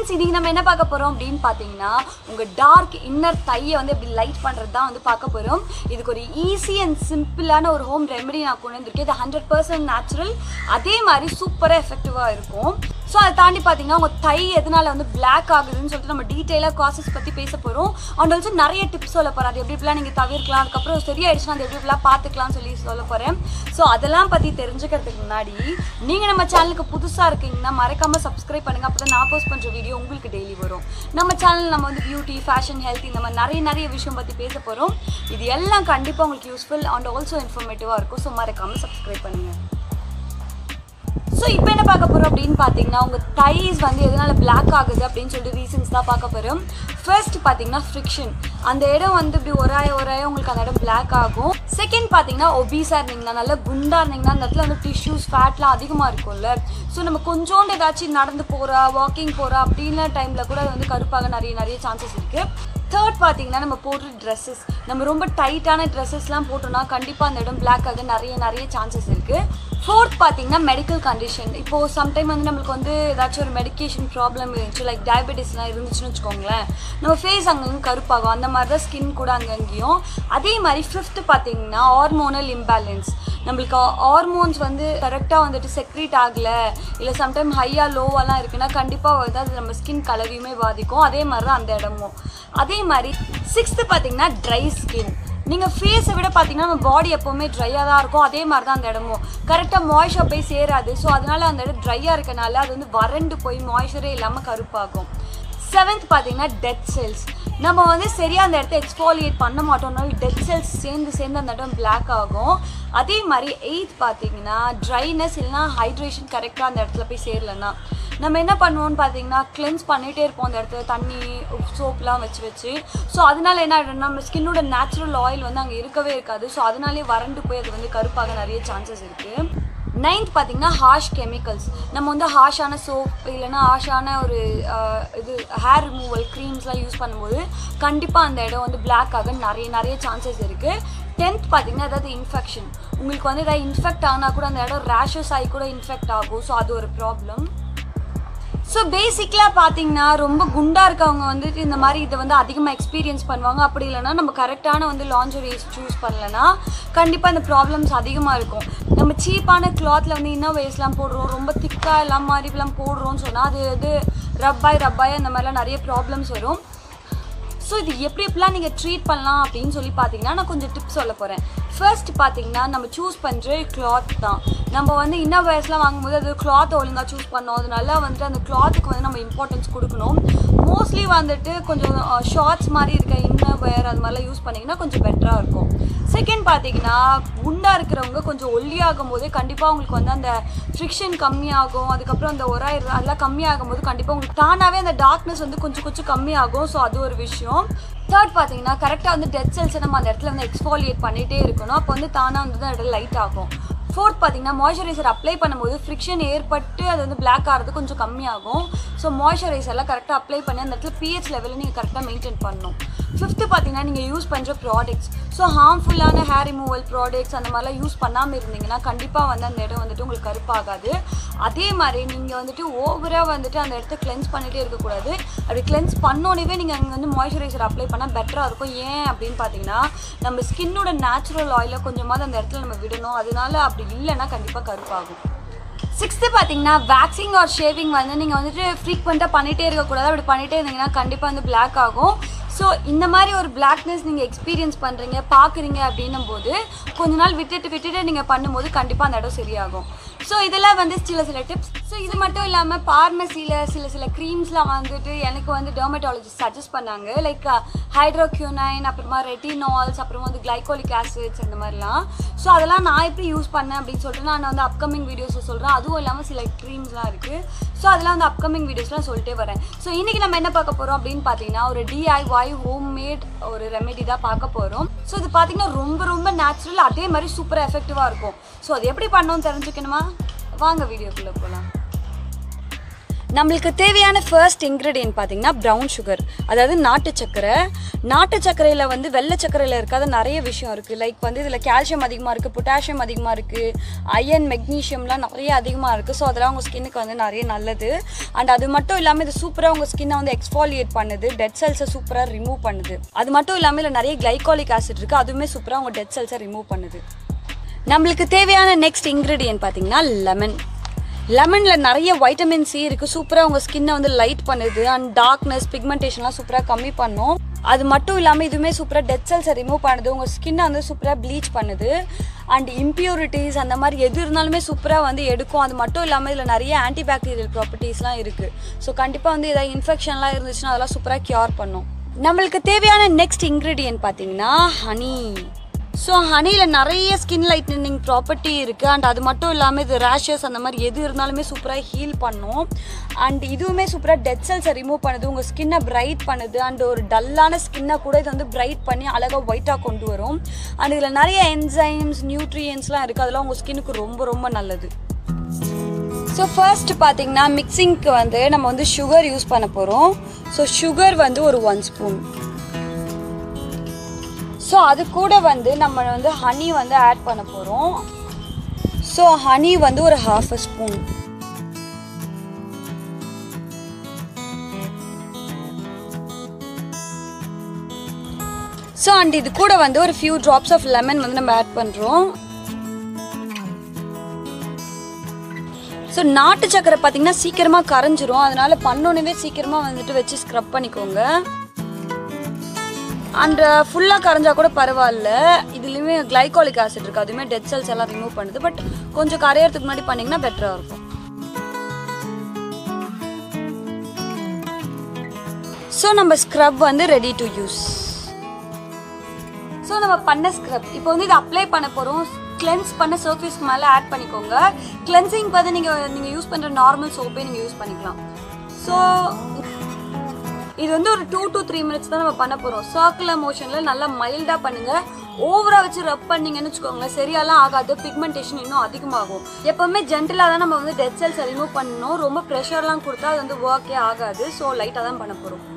friends இன்னைக்கு நம்ம என்ன பார்க்க போகிறோம் அப்படின்னு பார்த்தீங்கன்னா உங்கள் டார்க் இன்னர் தையை வந்து எப்படி லைட் பண்ணுறது தான் வந்து பார்க்க போகிறோம் இதுக்கு ஒரு ஈஸி அண்ட் சிம்பிளான ஒரு ஹோம் ரெமெடி நான் கொண்டு வந்திருக்கேன் இது ஹண்ட்ரட் பர்சன்ட் நேச்சுரல் அதே மாதிரி சூப்பராக எஃபெக்டிவாக இருக்கும் ஸோ அதை தாண்டி பார்த்தீங்கன்னா உங்கள் தை எதனால வந்து பிளாக் ஆகுதுன்னு சொல்லிட்டு நம்ம டீட்டெயிலாக காசஸ் பற்றி பேச போகிறோம் அண்ட் ஆல்சோ நிறைய டிப்ஸ் சொல்ல போகிறேன் அது எப்படி எப்படிலாம் நீங்கள் தவிர்க்கலாம் அதுக்கப்புறம் சரியாயிடுச்சுன்னா அது எப்படி எப்படிலாம் பார்த்துக்கலாம்னு சொல்லி சொல்ல போகிறேன் ஸோ அதெல்லாம் பற்றி தெரிஞ்சுக்கிறதுக்கு முன்னாடி நீங்கள் நம்ம சேனலுக்கு புதுசாக இருக்கீங்கன்னா மறக்காமல் சப்ஸ்கிரைப் பண்ணுங்கள் அப்போ தான் நான் போஸ்ட் பண்ணுற வீடியோ உங்களுக்கு டெய்லி வரும் நம்ம சேனல் நம்ம வந்து பியூட்டி ஃபேஷன் ஹெல்த் இந்த மாதிரி நிறைய நிறைய விஷயம் பற்றி பேச போகிறோம் இது எல்லாம் கண்டிப்பாக உங்களுக்கு யூஸ்ஃபுல் அண்ட் ஆல்சோ இன்ஃபர்மேட்டிவாக இருக்கும் ஸோ மறக்காமல் சப்ஸ்கிரைப் பண்ணுங்கள் ஸோ இப்போ என்ன பார்க்க போகிறோம் அப்படின்னு பார்த்தீங்கன்னா உங்கள் தைஸ் வந்து எதனால பிளாக் ஆகுது அப்படின்னு சொல்லிட்டு ரீசன்ஸ் தான் பார்க்க போகிறோம் ஃபர்ஸ்ட் பார்த்தீங்கன்னா ஃப்ரிக்ஷன் அந்த இடம் வந்து இப்படி ஒராய ஒராய உங்களுக்கு அந்த இடம் பிளாக் ஆகும் செகண்ட் பார்த்தீங்கன்னா ஒபீஸாக இருந்தீங்கன்னா நல்லா குண்டாக இருந்தீங்கன்னா அந்த இடத்துல வந்து டிஷ்யூஸ் ஃபேட்லாம் அதிகமாக இருக்கும்ல ஸோ நம்ம கொஞ்சோண்டு ஏதாச்சும் நடந்து போகிறா வாக்கிங் போகிறா அப்படின்ன டைமில் கூட அது வந்து கருப்பாக நிறைய நிறைய சான்சஸ் இருக்குது தேர்ட் பார்த்தீங்கன்னா நம்ம போடுற ட்ரெஸ்ஸஸ் நம்ம ரொம்ப டைட்டான ட்ரெஸ்ஸஸ்லாம் போட்டோம்னா கண்டிப்பாக அந்த இடம் பிளாக் ஆக நிறைய நிறைய சான்சஸ் இருக்குது ஃபோர்த் பார்த்தீங்கன்னா மெடிக்கல் கண்டிஷன் இப்போது சம்டைம் வந்து நம்மளுக்கு வந்து ஏதாச்சும் ஒரு மெடிக்கேஷன் ப்ராப்ளம் இருந்துச்சு லைக் டயபெட்டிஸ்லாம் இருந்துச்சுன்னு வச்சுக்கோங்களேன் நம்ம ஃபேஸ் அங்கங்கே கருப்பாகும் அந்த மாதிரி தான் ஸ்கின் கூட அங்கங்கேயும் அதே மாதிரி ஃபிஃப்த்து பார்த்தீங்கன்னா ஹார்மோனல் இம்பேலன்ஸ் நம்மளுக்கு ஹார்மோன்ஸ் வந்து கரெக்டாக வந்துட்டு செக்ரீட் ஆகலை இல்லை சம்டைம் ஹையாக லோவெல்லாம் இருக்குன்னா கண்டிப்பாக வந்து அது நம்ம ஸ்கின் கலரையுமே பாதிக்கும் அதே மாதிரி தான் அந்த இடமும் அதே மாதிரி சிக்ஸ்த்து பார்த்தீங்கன்னா ட்ரை ஸ்கின் நீங்கள் ஃபேஸை விட பார்த்தீங்கன்னா நம்ம பாடி எப்போவுமே ட்ரையாக தான் இருக்கும் அதே மாதிரி தான் அந்த இடமும் கரெக்டாக மாய்ஸ்சர் போய் சேராது ஸோ அதனால அந்த இடம் ட்ரையாக இருக்கனால அது வந்து வறண்டு போய் மாய்ஸ்சரே இல்லாமல் கருப்பாகும் செவன்த் பார்த்தீங்கன்னா டெத் செல்ஸ் நம்ம வந்து சரியாக அந்த இடத்த எக்ஸ்பாலியேட் பண்ண மாட்டோம்னாலும் டெத் செல்ஸ் சேர்ந்து சேர்ந்து அந்த இடம் பிளாக் ஆகும் அதே மாதிரி எயித் பார்த்தீங்கன்னா ட்ரைனஸ் இல்லைனா ஹைட்ரேஷன் கரெக்டாக அந்த இடத்துல போய் சேரலன்னா நம்ம என்ன பண்ணுவோம்னு பார்த்தீங்கன்னா கிளென்ஸ் பண்ணிகிட்டே இருப்போம் அந்த இடத்துல தண்ணி சோப்லாம் வச்சு வச்சு ஸோ அதனால என்ன ஆகிடும்னா நம்ம ஸ்கின்னோட நேச்சுரல் ஆயில் வந்து அங்கே இருக்கவே இருக்காது ஸோ அதனாலே வறண்டு போய் அது வந்து கருப்பாக நிறைய சான்சஸ் இருக்குது நைன்த் பார்த்தீங்கன்னா ஹார்ஷ் கெமிக்கல்ஸ் நம்ம வந்து ஹார்ஷான சோப் இல்லைன்னா ஹார்ஷான ஒரு இது ஹேர் ரிமூவல் க்ரீம்ஸ்லாம் யூஸ் பண்ணும்போது கண்டிப்பாக அந்த இடம் வந்து பிளாக் ஆக நிறைய நிறைய சான்சஸ் இருக்குது டென்த் பார்த்தீங்கன்னா அதாவது இன்ஃபெக்ஷன் உங்களுக்கு வந்து ஏதாவது இன்ஃபெக்ட் ஆனால் கூட அந்த இடம் ரேஷஸ் ஆகி கூட இன்ஃபெக்ட் ஆகும் ஸோ அது ஒரு ப்ராப்ளம் ஸோ பேசிக்கலாக பார்த்தீங்கன்னா ரொம்ப குண்டாக இருக்கவங்க வந்துட்டு இந்த மாதிரி இதை வந்து அதிகமாக எக்ஸ்பீரியன்ஸ் பண்ணுவாங்க அப்படி இல்லைன்னா நம்ம கரெக்டான வந்து லாஞ்சரிஸ் சூஸ் பண்ணலன்னா கண்டிப்பாக இந்த ப்ராப்ளம்ஸ் அதிகமாக இருக்கும் நம்ம சீப்பான கிளாத்தில் வந்து இன்னோவேஸ்லாம் போடுறோம் ரொம்ப திக்காக எல்லாம் மாதிரிலாம் போடுறோம்னு சொன்னால் அது இது ரப்பாய் ரப்பாய் அந்த மாதிரிலாம் நிறைய ப்ராப்ளம்ஸ் வரும் ஸோ இது எப்படி எப்படிலாம் நீங்கள் ட்ரீட் பண்ணலாம் அப்படின்னு சொல்லி பார்த்தீங்கன்னா நான் கொஞ்சம் டிப்ஸ் சொல்ல போகிறேன் ஃபர்ஸ்ட் பார்த்தீங்கன்னா நம்ம சூஸ் பண்ணுற கிளாத் தான் நம்ம வந்து இன்னர் வேர்ஸ்லாம் வாங்கும்போது அது கிளாத் ஒழுங்காக சூஸ் பண்ணோம் அதனால வந்துட்டு அந்த கிளாத்துக்கு வந்து நம்ம இம்பார்ட்டன்ஸ் கொடுக்கணும் மோஸ்ட்லி வந்துட்டு கொஞ்சம் ஷார்ட்ஸ் மாதிரி இருக்க இன்னர் வேர் அது மாதிரிலாம் யூஸ் பண்ணிங்கன்னா கொஞ்சம் பெட்டராக இருக்கும் செகண்ட் பார்த்தீங்கன்னா குண்டாக இருக்கிறவங்க கொஞ்சம் ஒல்லியாகும் போதே கண்டிப்பாக உங்களுக்கு வந்து அந்த ஃப்ரிக்ஷன் கம்மியாகும் அதுக்கப்புறம் அந்த ஒராய் அதெல்லாம் கம்மியாகும் போது கண்டிப்பாக உங்களுக்கு தானாகவே அந்த டார்க்னஸ் வந்து கொஞ்சம் கொஞ்சம் கம்மியாகும் ஸோ அது ஒரு விஷயம் தேர்ட் பார்த்தீங்கன்னா கரெக்டாக வந்து டெத் செல்ஸை நம்ம அந்த இடத்துல வந்து எக்ஸ்பாலியேட் பண்ணிகிட்டே இருக்கணும் அப்போ வந்து தானாக வந்து அந்த லைட் ஆகும் ஃபோர்த் பார்த்தீங்கன்னா மாய்ஸ்சரைசர் அப்ளை பண்ணும்போது ஃப்ரிக்ஷன் ஏற்பட்டு அது வந்து பிளாக் ஆகிறது கொஞ்சம் கம்மியாகும் ஸோ மாய்ஸ்சரைசர்லாம் கரெக்டாக அப்ளை பண்ணி அந்த இடத்துல பிஹெச் லெவலில் நீங்கள் கரெக்டாக மெயின்டைன் பண்ணணும் ஃபிஃப்த்து பார்த்தீங்கன்னா நீங்கள் யூஸ் பண்ணுற ப்ராடக்ட்ஸ் ஸோ ஹார்ம்ஃபுல்லான ஹேர் ரிமூவல் ப்ராடக்ட்ஸ் அந்த மாதிரிலாம் யூஸ் பண்ணாமல் இருந்தீங்கன்னா கண்டிப்பாக வந்து அந்த இடம் வந்துட்டு உங்களுக்கு கருப்பாகாது அதே மாதிரி நீங்கள் வந்துட்டு ஓவராக வந்துட்டு அந்த இடத்த கிளென்ஸ் பண்ணிகிட்டே இருக்கக்கூடாது அப்படி கிளென்ஸ் பண்ணோடனே நீங்கள் அங்கே வந்து மாய்ஸ்சரைசர் அப்ளை பண்ணால் பெட்டராக இருக்கும் ஏன் அப்படின்னு பார்த்தீங்கன்னா நம்ம ஸ்கின்னோட நேச்சுரல் ஆயிலை கொஞ்சமாவது அந்த இடத்துல நம்ம விடணும் அதனால அப்படி இல்லைன்னா கண்டிப்பாக கருப்பாகும் சிக்ஸ்த்து பார்த்தீங்கன்னா வேக்சிங் ஆர் ஷேவிங் வந்து நீங்கள் வந்துட்டு ஃப்ரீக்வெண்ட்டாக பண்ணிகிட்டே இருக்கக்கூடாது அப்படி பண்ணிகிட்டே இருந்தீங்கன்னா கண்டிப்பாக வந்து பிளாக் ஆகும் ஸோ இந்த மாதிரி ஒரு பிளாக்னஸ் நீங்கள் எக்ஸ்பீரியன்ஸ் பண்ணுறீங்க பார்க்குறீங்க அப்படின்னும் போது கொஞ்ச நாள் விட்டுட்டு விட்டுட்டு நீங்கள் பண்ணும்போது கண்டிப்பாக அந்த இடம் சரியாகும் ஸோ இதெல்லாம் வந்து சில சில டிப்ஸ் ஸோ இது மட்டும் இல்லாமல் பார்மசியில் சில சில க்ரீம்ஸ்லாம் வந்துட்டு எனக்கு வந்து டெர்மட்டாலஜிஸ்ட் சஜஸ்ட் பண்ணாங்க லைக் ஹைட்ரோக்யூனைன் அப்புறமா ரெட்டினால்ஸ் அப்புறமா வந்து கிளைகோலிக் ஆசிட்ஸ் அந்த மாதிரிலாம் ஸோ அதெல்லாம் நான் எப்படி யூஸ் பண்ணேன் அப்படின்னு சொல்லிட்டு நான் வந்து அப்கமிங் வீடியோஸில் சொல்கிறேன் அதுவும் இல்லாமல் சில க்ரீம்ஸ்லாம் இருக்குது ஸோ அதெல்லாம் வந்து அப்கமிங் வீடியோஸ்லாம் சொல்லிட்டே வரேன் ஸோ இன்றைக்கி நம்ம என்ன பார்க்க போகிறோம் அப்படின்னு பார்த்தீங்கன்னா ஒரு டிஐஒய் ஹோம் மேட் ஒரு ரெமெடி தான் பார்க்க போகிறோம் ஸோ இது பார்த்தீங்கன்னா ரொம்ப ரொம்ப நேச்சுரல் அதே மாதிரி சூப்பராக எஃபெக்டிவாக இருக்கும் ஸோ அது எப்படி பண்ணோன்னு தெரிஞ்சுக்கணுமா வாங்க வீடியோக்குள்ளே போகலாம் நம்மளுக்கு தேவையான ஃபர்ஸ்ட் இன்க்ரீடியன்ட் பார்த்தீங்கன்னா ப்ரௌன் சுகர் அதாவது நாட்டு சர்க்கரை நாட்டு சர்க்கரையில் வந்து வெள்ளை சர்க்கரையில் இருக்காத நிறைய விஷயம் இருக்குது லைக் வந்து இதில் கால்சியம் அதிகமாக இருக்குது பொட்டாசியம் அதிகமாக இருக்குது அயன் மெக்னீஷியம்லாம் நிறைய அதிகமாக இருக்குது ஸோ அதெல்லாம் உங்கள் ஸ்கின்னுக்கு வந்து நிறைய நல்லது அண்ட் அது மட்டும் இல்லாமல் இது சூப்பராக உங்கள் ஸ்கின்னை வந்து எக்ஸ்ஃபாலியேட் பண்ணுது டெட் செல்ஸை சூப்பராக ரிமூவ் பண்ணுது அது மட்டும் இல்லாமல் இதில் நிறைய கிளைகாலிக் ஆசிட் இருக்குது அதுவுமே சூப்பராக உங்கள் டெட் செல்ஸை ரிமூவ் பண்ணுது நம்மளுக்கு தேவையான நெக்ஸ்ட் இன்க்ரீடியன்ட் பார்த்தீங்கன்னா லெமன் லெமனில் நிறைய வைட்டமின் சி இருக்குது சூப்பராக உங்கள் ஸ்கின்னை வந்து லைட் பண்ணுது அண்ட் டார்க்னஸ் பிக்மெண்டேஷன்லாம் சூப்பராக கம்மி பண்ணும் அது மட்டும் இல்லாமல் இதுவுமே சூப்பராக டெட் செல்ஸை ரிமூவ் பண்ணுது உங்கள் ஸ்கின்னை வந்து சூப்பராக ப்ளீச் பண்ணுது அண்ட் இம்ப்யூரிட்டிஸ் அந்த மாதிரி எது இருந்தாலுமே சூப்பராக வந்து எடுக்கும் அது மட்டும் இல்லாமல் இதில் நிறைய ஆன்டிபாக்டீரியல் ப்ராப்பர்ட்டிஸ்லாம் இருக்குது ஸோ கண்டிப்பாக வந்து ஏதாவது இன்ஃபெக்ஷன்லாம் இருந்துச்சுன்னா அதெல்லாம் சூப்பராக க்யூர் பண்ணும் நம்மளுக்கு தேவையான நெக்ஸ்ட் இன்க்ரீடியன்ட் பார்த்தீங்கன்னா ஹனி ஸோ ஹனியில் நிறைய ஸ்கின் லைட்டனிங் ப்ராப்பர்ட்டி இருக்குது அண்ட் அது மட்டும் இல்லாமல் இது ரேஷஸ் அந்த மாதிரி எது இருந்தாலுமே சூப்பராக ஹீல் பண்ணும் அண்ட் இதுவுமே சூப்பராக டெட் செல்ஸை ரிமூவ் பண்ணுது உங்கள் ஸ்கின்னை பிரைட் பண்ணுது அண்ட் ஒரு டல்லான ஸ்கின்னை கூட இது வந்து பிரைட் பண்ணி அழகாக ஒயிட்டாக கொண்டு வரும் அண்ட் இதில் நிறைய என்சைம்ஸ் நியூட்ரியன்ஸ்லாம் இருக்குது அதெல்லாம் உங்கள் ஸ்கின்னுக்கு ரொம்ப ரொம்ப நல்லது ஸோ ஃபர்ஸ்ட் பார்த்தீங்கன்னா மிக்சிங்க்கு வந்து நம்ம வந்து சுகர் யூஸ் பண்ண போகிறோம் ஸோ சுகர் வந்து ஒரு ஒன் ஸ்பூன் ஸோ அது கூட வந்து நம்ம வந்து ஹனி வந்து ஆட் பண்ண போகிறோம் ஸோ ஹனி வந்து ஒரு half a spoon so and இது கூட வந்து ஒரு ஃபியூ ட்ராப்ஸ் ஆஃப் லெமன் வந்து நம்ம ஆட் பண்ணுறோம் ஸோ நாட்டு சக்கரை பார்த்தீங்கன்னா சீக்கிரமாக கரைஞ்சிரும் அதனால பண்ணோன்னே சீக்கிரமாக வந்துட்டு வச்சு ஸ்க்ரப் பண்ணிக்கோங்க அண்ட் ஃபுல்லாக கரைஞ்சா கூட பரவாயில்ல இதுலேயுமே கிளைகாலிக் ஆசிட் இருக்குது அதுவுமே டெட் செல்ஸ் எல்லாம் ரிமூவ் பண்ணுது பட் கொஞ்சம் கரையறதுக்கு முன்னாடி பண்ணிங்கன்னா பெட்டராக இருக்கும் ஸோ நம்ம ஸ்க்ரப் வந்து ரெடி டு யூஸ் ஸோ நம்ம பண்ண ஸ்க்ரப் இப்போ வந்து இதை அப்ளை பண்ண போகிறோம் கிளென்ஸ் பண்ண சர்ஃபேஸ்க்கு மேலே ஆட் பண்ணிக்கோங்க கிளென்சிங் பார்த்து நீங்கள் நீங்கள் யூஸ் பண்ணுற நார்மல் சோப்பே நீங்கள் யூஸ் பண்ணிக்கலாம் ஸோ இது வந்து ஒரு டூ டு த்ரீ மினிட்ஸ் தான் நம்ம பண்ண போகிறோம் சர்க்குலர் மோஷனில் நல்லா மைல்டாக பண்ணுங்கள் ஓவராக வச்சு ரப் பண்ணீங்கன்னு வச்சுக்கோங்களேன் சரியாலாம் ஆகாது பிக்மெண்டேஷன் இன்னும் அதிகமாகும் எப்போவுமே ஜென்டலாக தான் நம்ம வந்து டெட் செல்ஸ் ரிமூவ் பண்ணணும் ரொம்ப ப்ரெஷர்லாம் கொடுத்தா அது வந்து ஒர்க்கே ஆகாது ஸோ லைட்டாக தான் பண்ண போகிறோம்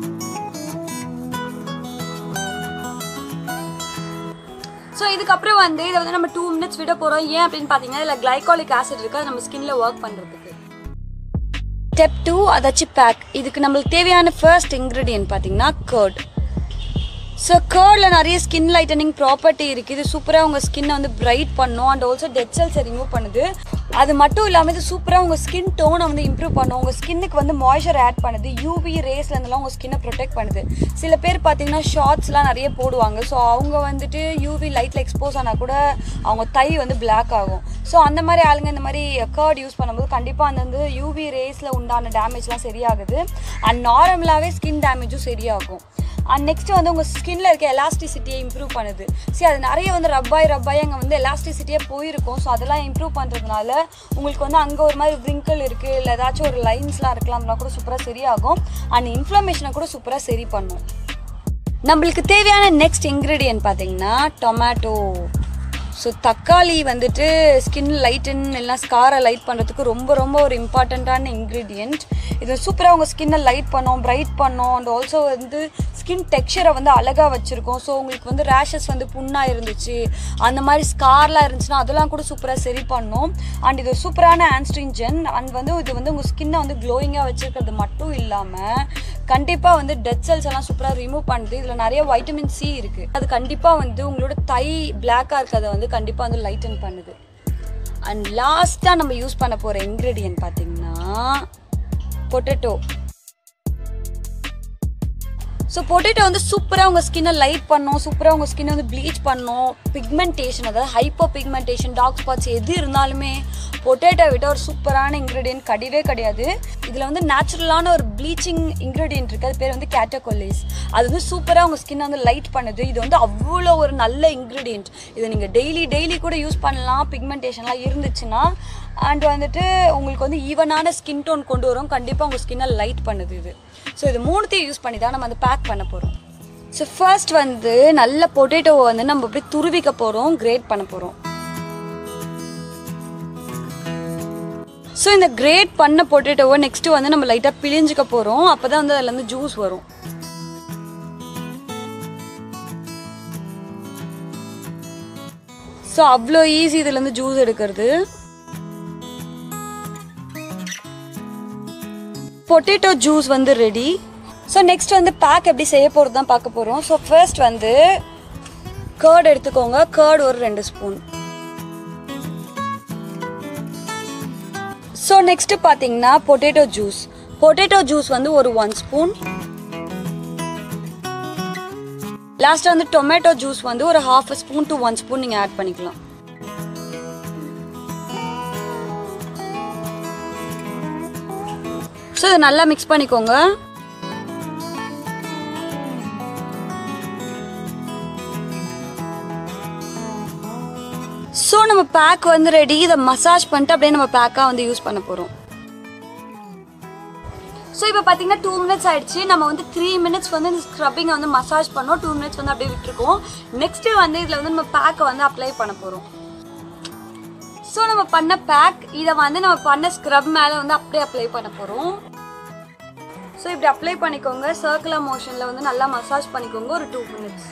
ஸோ இதுக்கப்புறம் வந்து இதை வந்து நம்ம டூ மினிட்ஸ் விட போகிறோம் ஏன் அப்படின்னு பார்த்தீங்கன்னா இதில் கிளைகாலிக் ஆசிட் இருக்குது அது நம்ம ஸ்கின்ல ஒர்க் பண்ணுறதுக்கு ஸ்டெப் டூ அதாச்சும் பேக் இதுக்கு நம்மளுக்கு தேவையான ஃபர்ஸ்ட் இன்க்ரீடியன்ட் பார்த்தீங்கன்னா கர்ட் ஸோ கேர்டில் நிறைய ஸ்கின் லைட்டனிங் ப்ராப்பர்ட்டி இருக்குது இது சூப்பராக உங்கள் ஸ்கின்னை வந்து பிரைட் பண்ணும் அண்ட் ஆல்சோ டெட் செல்ஸை ரிமூவ் பண்ணுது அது மட்டும் இல்லாமல் இது சூப்பராக உங்கள் ஸ்கின் டோனை வந்து இம்ப்ரூவ் பண்ணும் உங்கள் ஸ்கின்னுக்கு வந்து மாய்ஸ்சர் ஆட் பண்ணுது யூவி ரேஸ்லேருந்துலாம் உங்கள் ஸ்கின்னை ப்ரொடெக்ட் பண்ணுது சில பேர் பார்த்தீங்கன்னா ஷார்ட்ஸ்லாம் நிறைய போடுவாங்க ஸோ அவங்க வந்துட்டு யூவி லைட்டில் எக்ஸ்போஸ் ஆனால் கூட அவங்க தை வந்து பிளாக் ஆகும் ஸோ அந்த மாதிரி ஆளுங்க இந்த மாதிரி கர்ட் யூஸ் பண்ணும்போது கண்டிப்பாக அந்த வந்து யூவி ரேஸில் உண்டான டேமேஜ்லாம் சரியாகுது அண்ட் நார்மலாகவே ஸ்கின் டேமேஜும் சரியாகும் அண்ட் நெக்ஸ்ட் வந்து உங்கள் ஸ்கின்ல இருக்க எலாஸ்டிசிட்டியை இம்ப்ரூவ் பண்ணுது சரி அது நிறைய வந்து ரப்பாய் ரப்பாய் அங்கே வந்து எலாஸ்டிசிட்டியே போயிருக்கும் ஸோ அதெல்லாம் இம்ப்ரூவ் பண்ணுறதுனால உங்களுக்கு வந்து அங்கே ஒரு மாதிரி விரிங்கிள் இருக்குது இல்லை ஏதாச்சும் ஒரு லைன்ஸ்லாம் இருக்கலாம்னா கூட சூப்பராக சரியாகும் அண்ட் இன்ஃப்ளமேஷனை கூட சூப்பராக சரி பண்ணும் நம்மளுக்கு தேவையான நெக்ஸ்ட் இன்க்ரீடியன்ட் பார்த்தீங்கன்னா டொமேட்டோ ஸோ தக்காளி வந்துட்டு ஸ்கின் லைட்டன் இல்லைனா ஸ்காரை லைட் பண்ணுறதுக்கு ரொம்ப ரொம்ப ஒரு இம்பார்ட்டண்ட்டான இன்க்ரீடியண்ட் இது சூப்பராக உங்கள் ஸ்கின்னை லைட் பண்ணும் பிரைட் பண்ணும் அண்ட் ஆல்சோ வந்து ஸ்கின் டெக்ஸ்சரை வந்து அழகாக வச்சுருக்கோம் ஸோ உங்களுக்கு வந்து ரேஷஸ் வந்து புண்ணாக இருந்துச்சு அந்த மாதிரி ஸ்கார்லாம் இருந்துச்சுன்னா அதெல்லாம் கூட சூப்பராக சரி பண்ணும் அண்ட் இது சூப்பரான ஆன்ஸ்ட்ரிஞ்சன் அண்ட் வந்து இது வந்து உங்கள் ஸ்கின்னை வந்து க்ளோயிங்காக வச்சுருக்கிறது மட்டும் இல்லாமல் கண்டிப்பாக வந்து டெட் செல்ஸ் எல்லாம் சூப்பராக ரிமூவ் பண்ணுது இதில் நிறைய வைட்டமின் சி இருக்குது அது கண்டிப்பாக வந்து உங்களோட தை பிளாக்காக இருக்கிறத வந்து கண்டிப்பாக வந்து லைட்டன் பண்ணுது அண்ட் லாஸ்ட்டாக நம்ம யூஸ் பண்ண போகிற இன்க்ரீடியன்ட் பார்த்தீங்கன்னா பொட்டேட்டோ ஸோ பொட்டேட்டோ வந்து சூப்பராக உங்கள் ஸ்கின்னை லைட் பண்ணும் சூப்பராக உங்கள் ஸ்கின்னை வந்து ப்ளீச் பண்ணும் பிக்மெண்டேஷன் அதாவது ஹைப்போ பிக்மெண்டேஷன் டார்க் ஸ்பாட்ஸ் எது இருந்தாலுமே பொட்டேட்டோ விட ஒரு சூப்பரான இன்க்ரீடியன்ட் கிடையவே கிடையாது இதில் வந்து நேச்சுரலான ஒரு ப்ளீச்சிங் இன்க்ரீடியன்ட் இருக்குது அது பேர் வந்து கேட்டகோலிஸ் அது வந்து சூப்பராக உங்கள் ஸ்கின்னை வந்து லைட் பண்ணுது இது வந்து அவ்வளோ ஒரு நல்ல இன்க்ரீடியன்ட் இதை நீங்கள் டெய்லி டெய்லி கூட யூஸ் பண்ணலாம் பிக்மெண்டேஷன்லாம் இருந்துச்சுன்னா அண்ட் வந்துட்டு உங்களுக்கு வந்து ஈவனான ஸ்கின் டோன் கொண்டு வரும் கண்டிப்பாக உங்கள் ஸ்கின்னை லைட் பண்ணுது இது ஸோ இது மூணுத்தையும் யூஸ் பண்ணி தான் நம்ம வந்து பேக் பண்ண போகிறோம் ஸோ ஃபர்ஸ்ட் வந்து நல்ல பொட்டேட்டோவை வந்து நம்ம அப்படியே துருவிக்க போகிறோம் கிரேட் பண்ண போகிறோம் ஸோ இந்த கிரேட் பண்ண பொட்டேட்டோவை நெக்ஸ்ட்டு வந்து நம்ம லைட்டாக பிழிஞ்சிக்க போகிறோம் அப்போ தான் வந்து அதுலேருந்து ஜூஸ் வரும் ஸோ அவ்வளோ ஈஸி இதுலேருந்து ஜூஸ் எடுக்கிறது பொட்டேட்டோ ஜூஸ் வந்து ரெடி ஸோ நெக்ஸ்ட் வந்து பேக் எப்படி செய்ய போகிறது தான் பார்க்க போகிறோம் ஸோ ஃபர்ஸ்ட் வந்து கேர்ட் எடுத்துக்கோங்க கேர்ட் ஒரு ரெண்டு ஸ்பூன் ஸோ நெக்ஸ்ட்டு பார்த்தீங்கன்னா பொட்டேட்டோ ஜூஸ் பொட்டேட்டோ ஜூஸ் வந்து ஒரு ஒன் ஸ்பூன் லாஸ்ட்டாக வந்து டொமேட்டோ ஜூஸ் வந்து ஒரு half spoon to one spoon நீங்கள் ஆட் பண்ணிக்கலாம் ஸோ இதை நல்லா மிக்ஸ் பண்ணிக்கோங்க ஸோ நம்ம பேக் வந்து ரெடி இதை மசாஜ் பண்ணிட்டு அப்படியே நம்ம பேக்காக வந்து யூஸ் பண்ண போகிறோம் ஸோ இப்போ பார்த்தீங்கன்னா டூ மினிட்ஸ் ஆயிடுச்சு நம்ம வந்து த்ரீ மினிட்ஸ் வந்து இந்த ஸ்க்ரப்பிங்கை வந்து மசாஜ் பண்ணோம் டூ மினிட்ஸ் வந்து அப்படியே விட்டுருக்கோம் நெக்ஸ்ட்டு வந்து இதில் வந்து நம்ம பேக்கை வந்து அப்ளை பண்ண போகிறோம் ஸோ நம்ம பண்ண பேக் இதை வந்து நம்ம பண்ண ஸ்க்ரப் மேலே வந்து அப்படியே அப்ளை பண்ண போகிறோம் ஸோ இப்படி அப்ளை பண்ணிக்கோங்க சர்க்குலர் மோஷனில் வந்து நல்லா மசாஜ் பண்ணிக்கோங்க ஒரு டூ மினிட்ஸ்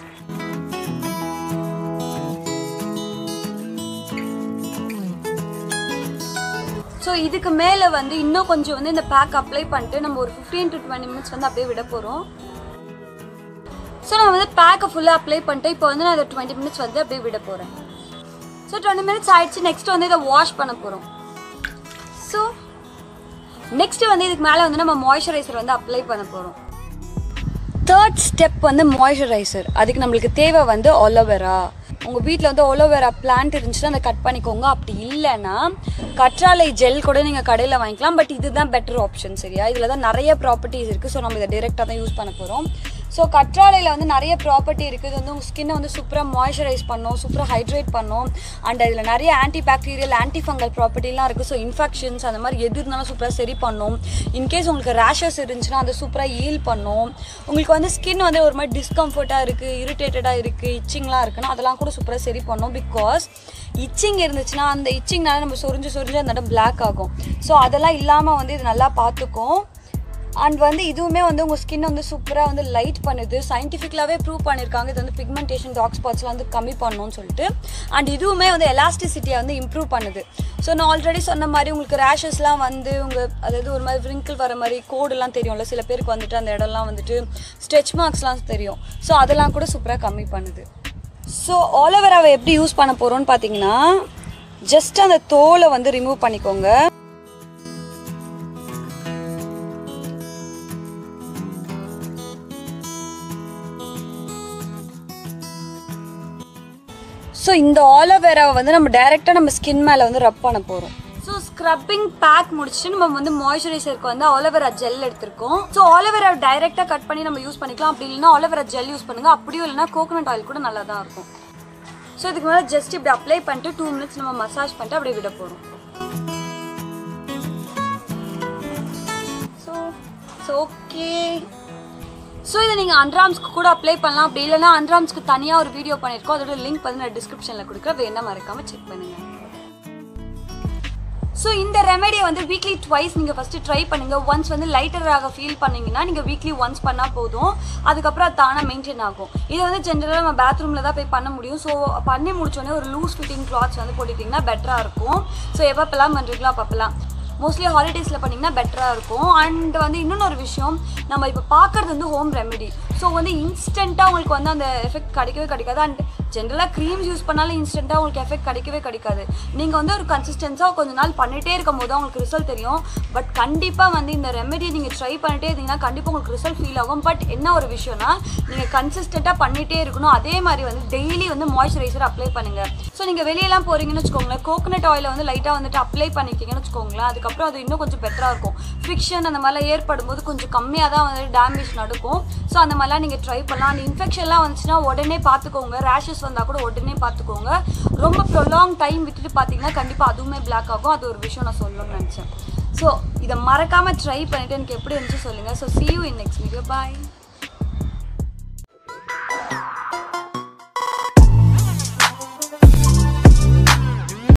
ஸோ இதுக்கு மேலே வந்து இன்னும் கொஞ்சம் வந்து இந்த பேக் அப்ளை பண்ணிட்டு நம்ம ஒரு ஃபிஃப்டீன் டு டுவெண்ட்டி மினிட்ஸ் வந்து அப்படியே விட போகிறோம் ஸோ நம்ம வந்து பேக்கை ஃபுல்லாக அப்ளை பண்ணிட்டு இப்போ வந்து நான் இதை டுவெண்ட்டி மினிட்ஸ் வந்து அப்படியே விட போகிறேன் ஸோ டுவெண்ட்டி மினிட்ஸ் ஆயிடுச்சு நெக்ஸ்ட் வந்து இதை வாஷ் பண்ண போகிறோம் ஸோ நெக்ஸ்ட் வந்து இதுக்கு மேலே வந்து நம்ம மாய்ஸ்சரைசர் வந்து அப்ளை பண்ண போகிறோம் தேர்ட் ஸ்டெப் வந்து மாய்ஸ்சரைசர் அதுக்கு நம்மளுக்கு தேவை வந்து ஒலோவேரா உங்கள் வீட்டில் வந்து ஒலோவேரா பிளான்ட் இருந்துச்சுன்னா அதை கட் பண்ணிக்கோங்க அப்படி இல்லைன்னா கற்றாழை ஜெல் கூட நீங்கள் கடையில் வாங்கிக்கலாம் பட் இதுதான் பெட்டர் ஆப்ஷன் சரியா இதில் தான் நிறைய ப்ராப்பர்ட்டிஸ் இருக்குது ஸோ நம்ம இதை டேரெக்டாக தான் யூஸ் பண்ண போகிறோம் ஸோ கற்றாழையில் வந்து நிறைய ப்ராப்பர்ட்டி இருக்குது இது வந்து உங்கள் ஸ்கின்னை வந்து சூப்பராக மாய்ஸ்சரைஸ் பண்ணும் சூப்பராக ஹைட்ரேட் பண்ணும் அண்ட் இதில் நிறைய ஆன்டி பாக்டீரியல் ஆன்டி ஃபங்கல் ப்ராப்பர்ட்டிலாம் இருக்குது ஸோ இன்ஃபெக்ஷன்ஸ் அந்த மாதிரி எது இருந்தாலும் சூப்பராக சரி பண்ணும் இன்கேஸ் உங்களுக்கு ரேஷஸ் இருந்துச்சுன்னா அதை சூப்பராக ஹீல் பண்ணும் உங்களுக்கு வந்து ஸ்கின் வந்து ஒரு மாதிரி டிஸ்கம்ஃபர்ட்டாக இருக்குது இரிட்டேட்டடாக இருக்குது இச்சிங்லாம் இருக்குன்னா அதெல்லாம் கூட சூப்பராக சரி பண்ணும் பிகாஸ் இச்சிங் இருந்துச்சுன்னா அந்த இச்சிங்னால நம்ம சொரிஞ்சு சொரிஞ்சு அந்த இடம் பிளாக் ஆகும் ஸோ அதெல்லாம் இல்லாமல் வந்து இது நல்லா பார்த்துக்கும் அண்ட் வந்து இதுவுமே வந்து உங்கள் ஸ்கின் வந்து சூப்பராக வந்து லைட் பண்ணுது சயின்டிஃபிக்கலாகவே ப்ரூவ் பண்ணியிருக்காங்க இது வந்து பிக்மெண்டேஷன் டாக் ஸ்பாட்ஸ்லாம் வந்து கம்மி பண்ணணும்னு சொல்லிட்டு அண்ட் இதுவுமே வந்து எலாஸ்டிசிட்டியை வந்து இம்ப்ரூவ் பண்ணுது ஸோ நான் ஆல்ரெடி சொன்ன மாதிரி உங்களுக்கு ரேஷஸ்லாம் வந்து உங்கள் அதாவது ஒரு மாதிரி wrinkle வர மாதிரி கோடுலாம் தெரியும்ல சில பேருக்கு வந்துட்டு அந்த இடம்லாம் வந்துட்டு ஸ்ட்ரெச் மார்க்ஸ்லாம் தெரியும் ஸோ அதெல்லாம் கூட சூப்பராக கம்மி பண்ணுது ஸோ ஆலோவேராவை எப்படி யூஸ் பண்ண போகிறோம்னு பார்த்தீங்கன்னா ஜஸ்ட் அந்த தோலை வந்து ரிமூவ் பண்ணிக்கோங்க ஸோ இந்த ஆலோவேராவை வந்து நம்ம டைரெக்டாக நம்ம ஸ்கின் மேலே வந்து ரப் பண்ண போகிறோம் ஸோ ஸ்க்ரப்பிங் பேக் முடிச்சுட்டு நம்ம வந்து மாய்ஸ்சரைசருக்கு வந்து ஆலோவேரா ஜெல் எடுத்திருக்கோம் ஸோ ஆலோவேரா டைரெக்டாக கட் பண்ணி நம்ம யூஸ் பண்ணிக்கலாம் அப்படி இல்லைன்னா ஆலோவேரா ஜெல் யூஸ் பண்ணுங்க அப்படியும் இல்லைன்னா கோகோனட் ஆயில் கூட நல்லா தான் இருக்கும் ஸோ இதுக்கு மேலே ஜஸ்ட் இப்படி அப்ளை பண்ணிட்டு டூ மினிட்ஸ் நம்ம மசாஜ் பண்ணிட்டு அப்படியே விட போகிறோம் ஸோ ஸோ ஓகே ஸோ இதை நீங்கள் அண்ட்ராம்ஸ்க்கு கூட அப்ளை பண்ணலாம் அப்படி இல்லைன்னா அண்ட்ராம்ஸ்க்கு தனியாக ஒரு வீடியோ பண்ணியிருக்கோம் அதோட லிங்க் வந்து நான் டிஸ்கிரிப்ஷனில் கொடுக்குறேன் வேணா மறக்காமல் செக் பண்ணுங்கள் ஸோ இந்த ரெமெடியை வந்து வீக்லி ட்வைஸ் நீங்கள் ஃபஸ்ட்டு ட்ரை பண்ணுங்கள் ஒன்ஸ் வந்து லைட்டராக ஃபீல் பண்ணீங்கன்னா நீங்கள் வீக்லி ஒன்ஸ் பண்ணால் போதும் அதுக்கப்புறம் அது தானாக மெயின்டைன் ஆகும் இதை வந்து ஜென்ரலாக நம்ம பாத்ரூமில் தான் போய் பண்ண முடியும் ஸோ பண்ணி முடிச்சோடனே ஒரு லூஸ் ஃபிட்டிங் கிளாத்ஸ் வந்து போட்டுட்டிங்கன்னா பெட்டராக இருக்கும் ஸோ எப்பப்பெல்லாம் பண்ணுறீங்களோ அப்பப்பெல்லாம் மோஸ்ட்லி ஹாலிடேஸில் பண்ணிங்கன்னா பெட்டராக இருக்கும் அண்ட் வந்து இன்னொன்று ஒரு விஷயம் நம்ம இப்போ பார்க்குறது வந்து ஹோம் ரெமெடி ஸோ வந்து இன்ஸ்டண்ட்டாக உங்களுக்கு வந்து அந்த எஃபெக்ட் கிடைக்கவே கிடைக்காது அண்ட் ஜென்ரலாக க்ரீம்ஸ் யூஸ் பண்ணாலும் இன்ஸ்டண்ட்டாக உங்களுக்கு எஃபெக்ட் கிடைக்கவே கிடைக்காது நீங்கள் வந்து ஒரு கன்சிஸ்டன்ஸாக கொஞ்ச நாள் பண்ணிகிட்டே இருக்கும் போது தான் உங்களுக்கு ரிசல்ட் தெரியும் பட் கண்டிப்பாக வந்து இந்த ரெமெடி நீங்கள் ட்ரை பண்ணிட்டே இருந்தீங்கன்னா கண்டிப்பாக உங்களுக்கு ரிசல்ட் ஃபீல் ஆகும் பட் என்ன ஒரு விஷயம்னா நீங்கள் கன்சிஸ்டண்ட்டாக பண்ணிகிட்டே இருக்கணும் அதே மாதிரி வந்து டெய்லி வந்து மாய்ஸ்சரைசர் அப்ளை பண்ணுங்கள் ஸோ நீங்கள் வெளியெல்லாம் போகிறீங்கன்னு வச்சுக்கோங்களேன் கோகனட் ஆயிலை வந்து லைட்டாக வந்துட்டு அப்ளை பண்ணிக்கிங்கன்னு வச்சுக்கோங்களேன் அதுக்கப்புறம் அது இன்னும் கொஞ்சம் பெட்டராக இருக்கும் ஃப்ரிக்ஷன் அந்த மாதிரிலாம் ஏற்படும் போது கொஞ்சம் கம்மியாக தான் வந்து டேமேஜ் நடக்கும் ஸோ அந்த மாதிரிலாம் நீங்கள் ட்ரை பண்ணலாம் அந்த இன்ஃபெக்ஷன்லாம் வந்துச்சுன்னா உடனே பார்த்துக்கோங்க ரேஷஸ் வந்தால் கூட உடனே பார்த்துக்கோங்க ரொம்ப ப்ரொலாங் டைம் விட்டுட்டு பார்த்தீங்கன்னா கண்டிப்பாக அதுவுமே பிளாக் ஆகும் அது ஒரு விஷயம் நான் சொல்லணும்னு நினச்சேன் ஸோ இதை மறக்காமல் ட்ரை பண்ணிவிட்டு எனக்கு எப்படி இருந்துச்சு சொல்லுங்கள் so see you in next video bye